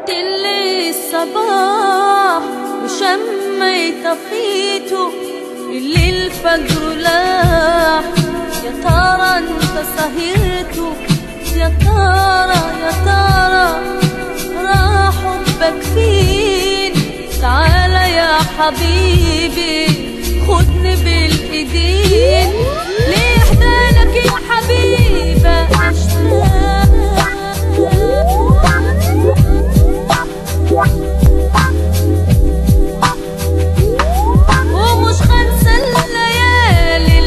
قلت لي الصباح وشمي طفيته اللي الفجر لاح يا ترى انت سهرته يا ترى يا ترى راح حبك فين تعالى يا حبيبي خدني بالايدين ليه حدالك يا حبيبة ومش خنسى الليالي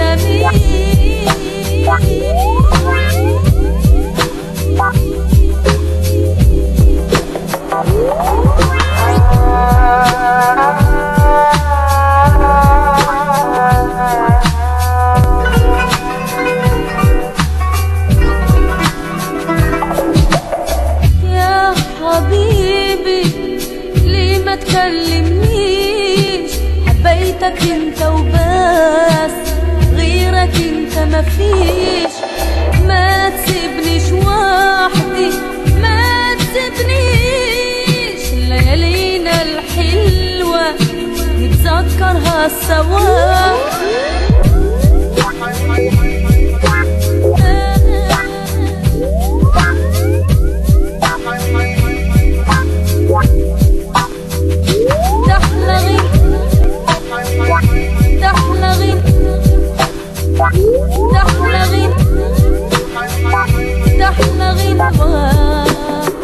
يا حبيبي ليه ما تكلمنيش حبيتك انت وبس غيرك انت مفيش ما تسيبنيش وحدي ما تسيبنيش ليالينا الحلوة نتذكرها سوا تحلى غير تحلى غير تحلى غير تحلى غير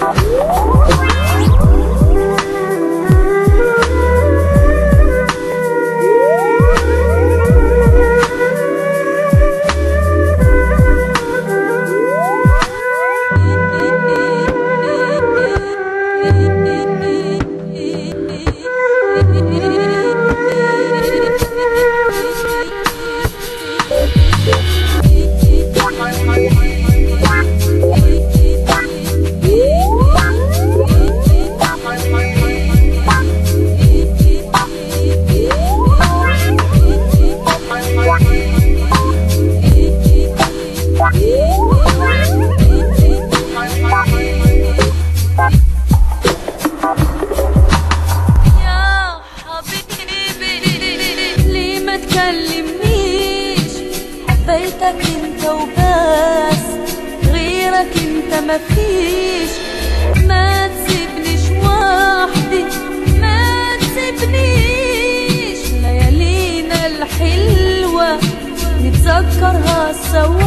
يا حبيبي ليه ما تكلمنيش حبيتك انت وبس غيرك انت مفيش ما تسيبنيش وحدي ما تسيبنيش ليالينا الحلوة نتذكرها سوا